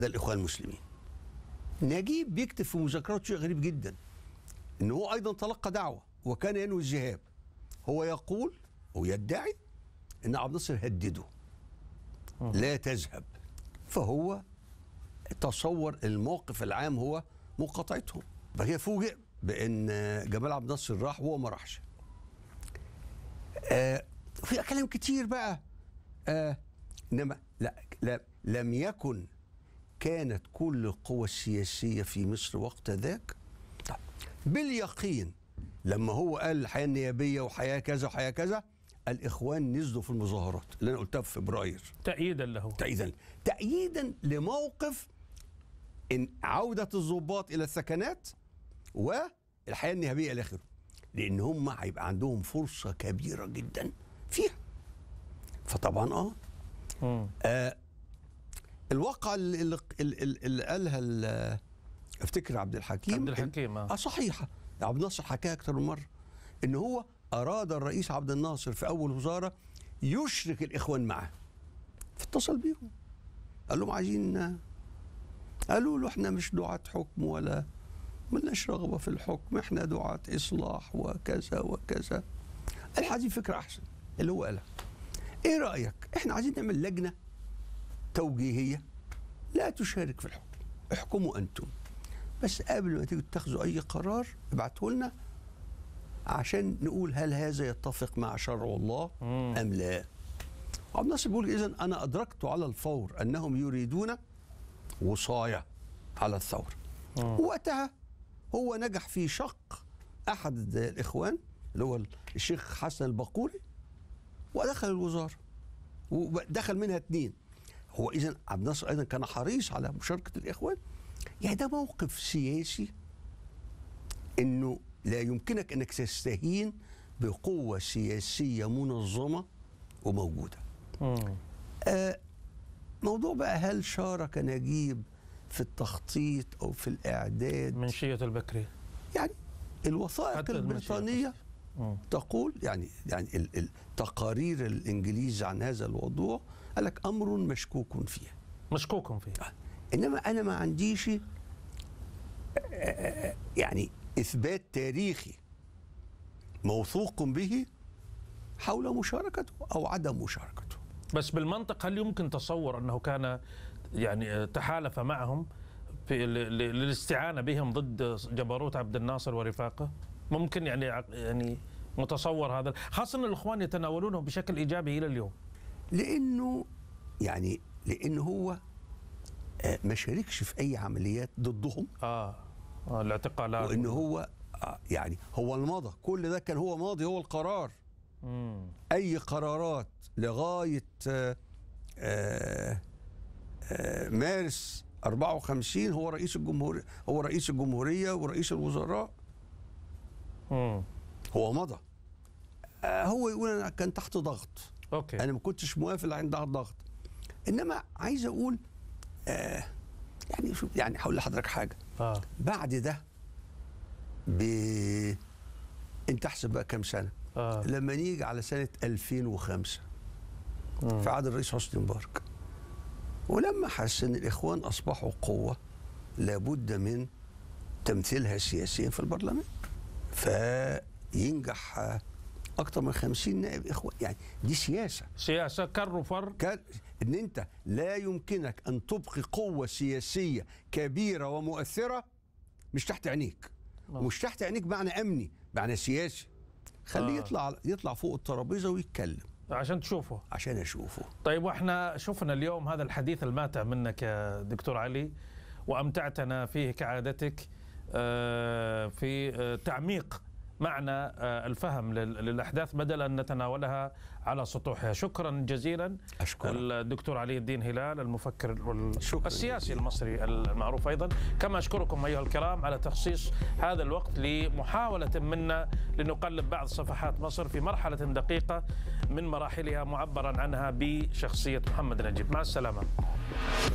ده الاخوان المسلمين نجيب بيكتب في مذكراته شيء غريب جدا ان هو ايضا تلقى دعوه وكان ينوي الذهاب هو يقول ويدعي ان عبد الناصر هدده لا تذهب فهو تصور الموقف العام هو مقاطعتهم فهي فوجئ بان جمال عبد الناصر راح وهو ما راحش آه في كلام كتير بقى آه انما لا, لا لم يكن كانت كل القوى السياسيه في مصر وقت ذاك طب باليقين لما هو قال الحياه النيابيه وحياه كذا وحياه كذا الاخوان نزلوا في المظاهرات اللي انا قلتها في فبراير تأييدا له تأييدا تأييدا لموقف إن عودة الضباط إلى السكنات والحياة النهبية إلى آخره لأن هم هيبقى عندهم فرصة كبيرة جدا فيها فطبعا اه, مم. آه الواقعة اللي, اللي, اللي, اللي قالها ال- افتكر عبد الحكيم عبد الحكيم اه آه. صحيحة عبد الناصر حكاها أكتر من مرة إن هو أراد الرئيس عبد الناصر في أول وزارة يشرك الإخوان معه فاتصل بيهم قال لهم عايزين قالوا له احنا مش دعاة حكم ولا ملناش رغبة في الحكم احنا دعاة إصلاح وكذا وكذا قال عايزين فكرة أحسن اللي هو قالها ايه رأيك احنا عايزين نعمل لجنة توجيهية لا تشارك في الحكم احكموا أنتم بس قبل ما تيجوا تاخذوا أي قرار ابعته لنا عشان نقول هل هذا يتفق مع شرع الله مم. أم لا عبد الناصر بيقول إذا أنا أدركت على الفور أنهم يريدون وصاية على الثورة مم. وقتها هو نجح في شق أحد الإخوان اللي هو الشيخ حسن البقوري ودخل الوزارة ودخل منها اثنين هو إذا عبد الناصر أيضا كان حريص على مشاركة الإخوان يعني ده موقف سياسي إنه لا يمكنك أنك تستهين بقوة سياسية منظمة وموجودة مم. آه، موضوع بقى هل شارك نجيب في التخطيط او في الاعداد منشية البكري يعني الوثائق حتى المنشية البريطانيه مم. تقول يعني يعني ال- التقارير الانجليز عن هذا الموضوع قال لك امر مشكوك فيه مشكوك فيه انما انا ما عنديش آه، آه، يعني اثبات تاريخي موثوق به حول مشاركته او عدم مشاركته بس بالمنطق هل يمكن تصور انه كان يعني تحالف معهم في ل- ل- للاستعانه بهم ضد جبروت عبد الناصر ورفاقه؟ ممكن يعني ع- يعني متصور هذا خاصه ان الاخوان يتناولونه بشكل ايجابي الى اليوم. لانه يعني لان هو آه، ما شاركش في اي عمليات ضدهم اه, آه الاعتقالات وان هو آه، يعني هو المضى كل ده كان هو ماضي هو القرار مم. اي قرارات لغايه آه، آه، آه، مارس 54 هو رئيس الجمهوريه هو رئيس الجمهوريه ورئيس الوزراء مم. هو مضى آه، هو يقول انا كان تحت ضغط اوكي انا ما كنتش موافق عند الضغط انما عايز اقول آه يعني شوف يعني هقول لحضرتك حاجه اه بعد ده ب انت احسب بقى كام سنه اه لما نيجي على سنه 2005 مم. في عهد الرئيس حسني مبارك ولما حس ان الاخوان اصبحوا قوه لابد من تمثيلها سياسيا في البرلمان فينجح آه، اكتر من 50 نائب اخوان يعني دي سياسه سياسه كر وفر كان ان انت لا يمكنك ان تبقي قوه سياسيه كبيره ومؤثره مش تحت عينيك آه. ومش تحت عينيك معنى امني معنى سياسي خليه آه. يطلع يطلع فوق الترابيزه ويتكلم عشان تشوفوا عشان اشوفه طيب واحنا شفنا اليوم هذا الحديث الماتع منك يا دكتور علي وامتعتنا فيه كعادتك آه، في آه، تعميق معنى آه، الفهم لل- للاحداث بدل ان نتناولها على سطوحها شكرا جزيلا اشكرك الدكتور علي الدين هلال المفكر وال- شكراً السياسي جزيلاً. المصري المعروف ايضا كما اشكركم ايها الكرام على تخصيص هذا الوقت لمحاوله منا لنقلب بعض صفحات مصر في مرحله دقيقه من مراحلها معبرا عنها بشخصيه محمد نجيب مع السلامه